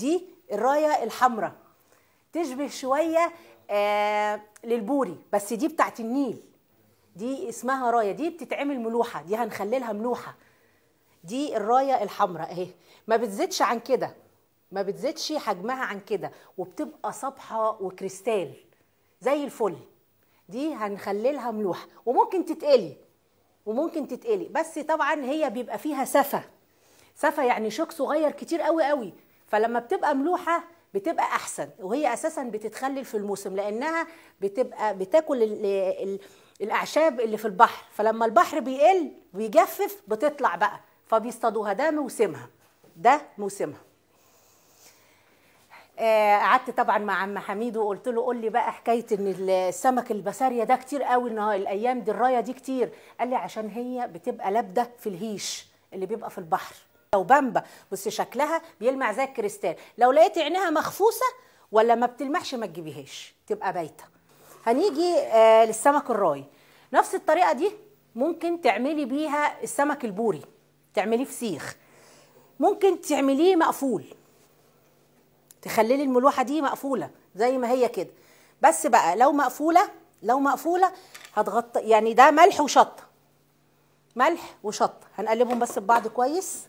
دي الرايه الحمراء تشبه شويه آه للبوري بس دي بتاعت النيل دي اسمها رايه دي بتتعمل ملوحه دي هنخللها ملوحه دي الرايه الحمراء اهي ما بتزيدش عن كده ما بتزيدش حجمها عن كده وبتبقى صبحه وكريستال زي الفل دي هنخللها ملوحه وممكن تتقلي وممكن تتقلي بس طبعا هي بيبقى فيها سفه سفه يعني شوك صغير كتير قوي قوي فلما بتبقى ملوحه بتبقى احسن وهي اساسا بتتخلل في الموسم لانها بتبقى بتاكل ال ال الاعشاب اللي في البحر فلما البحر بيقل بيجفف بتطلع بقى فبيصطادوها ده موسمها ده موسمها آه، قعدت طبعا مع عم حميد وقلت له قول لي بقى حكايه ان السمك البسارية ده كتير قوي النهار الايام دي الرايه دي كتير قال لي عشان هي بتبقى لابده في الهيش اللي بيبقى في البحر لو بامبا بس شكلها بيلمع زي الكريستال لو لقيت عينها مخفوسه ولا ما بتلمعش ما تجيبيهاش تبقى بايته هنيجي آه للسمك الراي نفس الطريقه دي ممكن تعملي بيها السمك البوري تعمليه فسيخ ممكن تعمليه مقفول تخللي الملوحه دي مقفوله زي ما هي كده بس بقى لو مقفوله لو مقفوله هتغطي يعني ده ملح وشطه ملح وشطه هنقلبهم بس ببعض كويس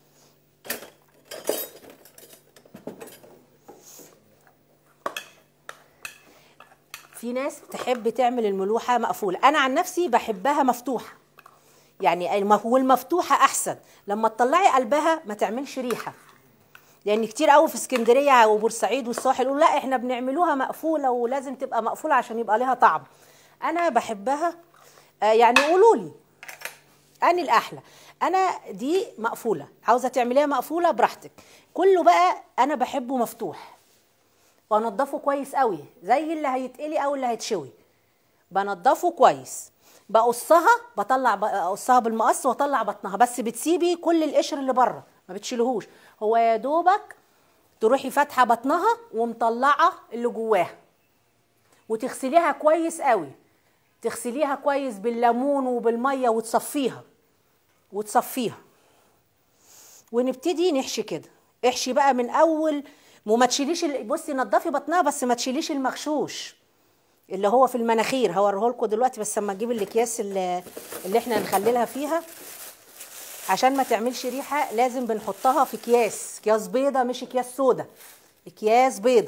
في ناس تحب تعمل الملوحه مقفوله انا عن نفسي بحبها مفتوحه يعني الم- والمفتوحه احسن لما تطلعي قلبها ما تعملش ريحه لان كتير قوي في اسكندريه وبورسعيد والساحل يقولوا لا احنا بنعملوها مقفوله ولازم تبقى مقفوله عشان يبقى لها طعم انا بحبها آه، يعني قولوا لي اني الاحلى انا دي مقفوله عاوزه تعمليها مقفوله براحتك كله بقى انا بحبه مفتوح وانضفه كويس قوي زي اللي هيتقلي او اللي هيتشوي بنضفه كويس بقصها بطلع بقصها بالمقص واطلع بطنها بس بتسيبي كل القشر اللي بره ما بتشيلهوش هو يا دوبك تروحي فاتحه بطنها ومطلعه اللي جواها وتغسليها كويس قوي تغسليها كويس بالليمون وبالميه وتصفيها وتصفيها ونبتدي نحشي كده احشي بقى من اول وما تشيليش ال- بصي نضفي بطنها بس ما تشيليش المغشوش اللي هو في المناخير هوريه لكم دلوقتي بس اما اجيب الاكياس اللي, اللي احنا هنخللها فيها عشان ما تعملش ريحه لازم بنحطها في اكياس اكياس بيضه مش اكياس سودا اكياس بيضه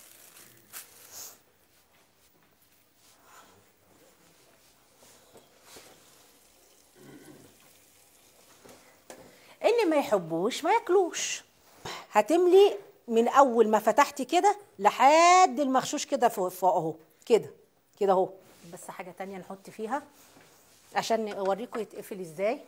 اللي ما يحبوش ما ياكلوش هتملي من اول ما فتحتي كده لحد المغشوش كده فوق فوق اهو كده كده اهو بس حاجه تانية نحط فيها عشان اوريكم يتقفل ازاي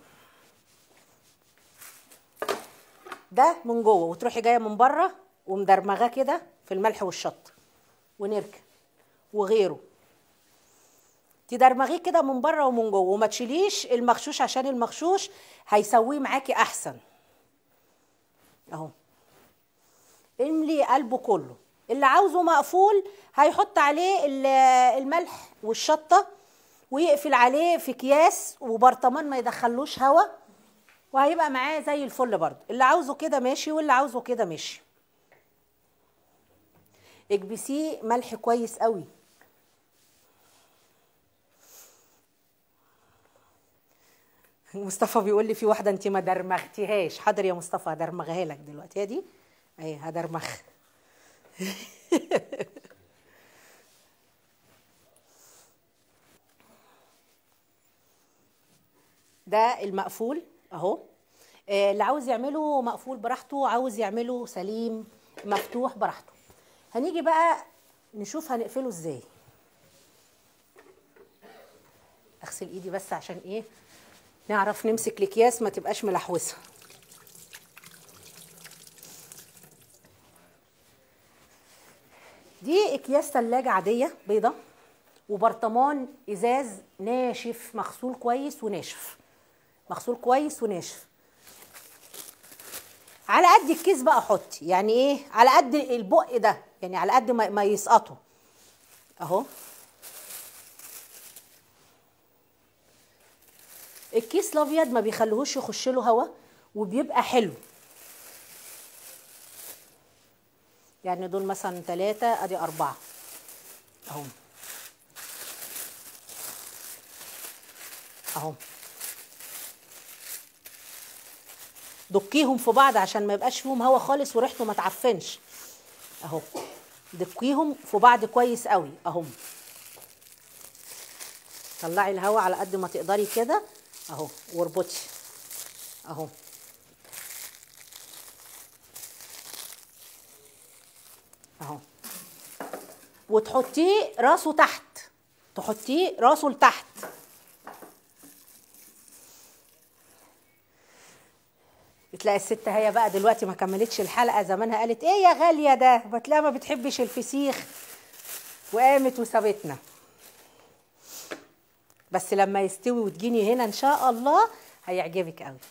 ده من جوه وتروحي جايه من بره ومدرمغاه كده في الملح والشطه ونركن وغيره تدرمغيه كده من بره ومن جوه وما تشيليش المغشوش عشان المغشوش هيسويه معاكي احسن اهو املي قلبه كله اللي عاوزه مقفول هيحط عليه ال- الملح والشطه ويقفل عليه في اكياس وبرطمان ما يدخلوش هوا وهيبقى معاه زي الفل برضه اللي عاوزه كده ماشي واللي عاوزه كده ماشي اكبسيه ملح كويس قوي مصطفى بيقول لي في واحده انت ما درمغتيهاش حاضر يا مصطفى هدرمغها لك دلوقتي هي دي اهي هدرمغ ده المقفول اهو آه، اللي عاوز يعمله مقفول براحته عاوز يعمله سليم مفتوح براحته هنيجي بقى نشوف هنقفله ازاي اغسل ايدي بس عشان ايه نعرف نمسك الاكياس ما تبقاش ملحوسه دي اكياس ثلاجه عاديه بيضه وبرطمان ازاز ناشف مغسول كويس وناشف مغسول كويس وناشف على قد الكيس بقى حطي يعني ايه على قد البق ده يعني على قد ما ما يسقطوا اهو الكيس الابيض ما بيخليهوش يخش له هوا وبيبقى حلو يعني دول مثلا ثلاثة ادي اربعة اهو اهو دكيهم في بعض عشان ما يبقاش فيهم هوا خالص وريحته ما تعفنش اهو دكيهم في بعض كويس قوي اهو طلعي الهوا على قد ما تقدري كده اهو واربطي اهو اهو وتحطيه راسه تحت تحطيه راسه لتحت بتلاقي الست هي بقى دلوقتي ما كملتش الحلقه زمانها قالت ايه يا غاليه ده بتلاقيها ما بتحبش الفسيخ وقامت وسابتنا بس لما يستوي وتجيني هنا ان شاء الله هيعجبك قوي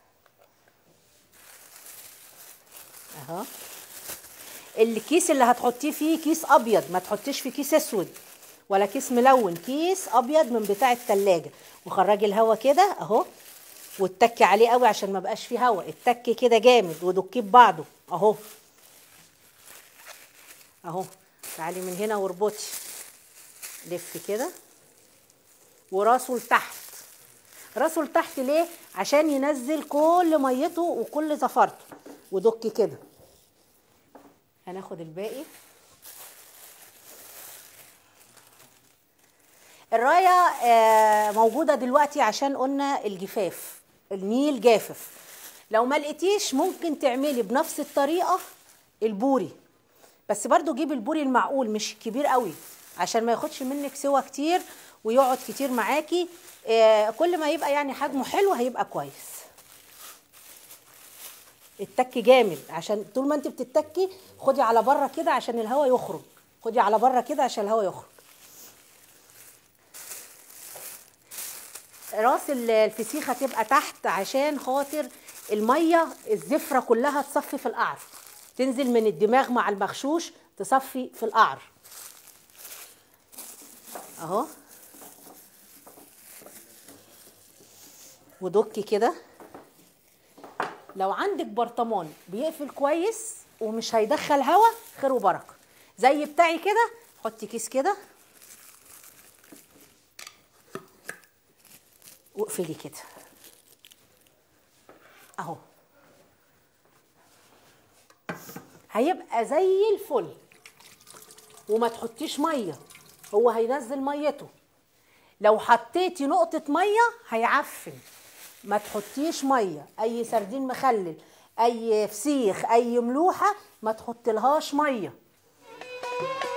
اهو الكيس اللي هتحطيه فيه كيس ابيض ما تحطيش في كيس اسود ولا كيس ملون كيس ابيض من بتاع التلاجة وخرجي الهوا كده اهو واتكي عليه قوي عشان ما بقاش فيه هوا اتكي كده جامد ودكيه ببعضه اهو اهو تعالي من هنا واربطي لفي كده وراسه لتحت راسه لتحت ليه عشان ينزل كل ميته وكل زفرته ودكي كده هناخد الباقي الرايه آه، موجوده دلوقتي عشان قلنا الجفاف النيل جافف لو ما لقيتيش ممكن تعملي بنفس الطريقه البوري بس برضو جيب البوري المعقول مش كبير قوي عشان ما ياخدش منك سوا كتير ويقعد كتير معاكي آه، كل ما يبقى يعني حجمه حلو هيبقى كويس التك جامد عشان طول ما انت بتتكي خدي على بره كده عشان الهواء يخرج خدي على بره كده عشان الهواء يخرج راس ال- الفسيخ هتبقى تحت عشان خاطر الميه الزفره كلها تصفي في القعر تنزل من الدماغ مع المغشوش تصفي في القعر اهو ودكي كده لو عندك برطمان بيقفل كويس ومش هيدخل هوا خير وبركه زي بتاعي كده حطي كيس كده واقفلي كده اهو هيبقى زي الفل وما تحطيش ميه هو هينزل ميته لو حطيتي نقطة مية هيعفن ما تحطيش مية أي سردين مخلل أي فسيخ أي ملوحة ما تحطلهاش مية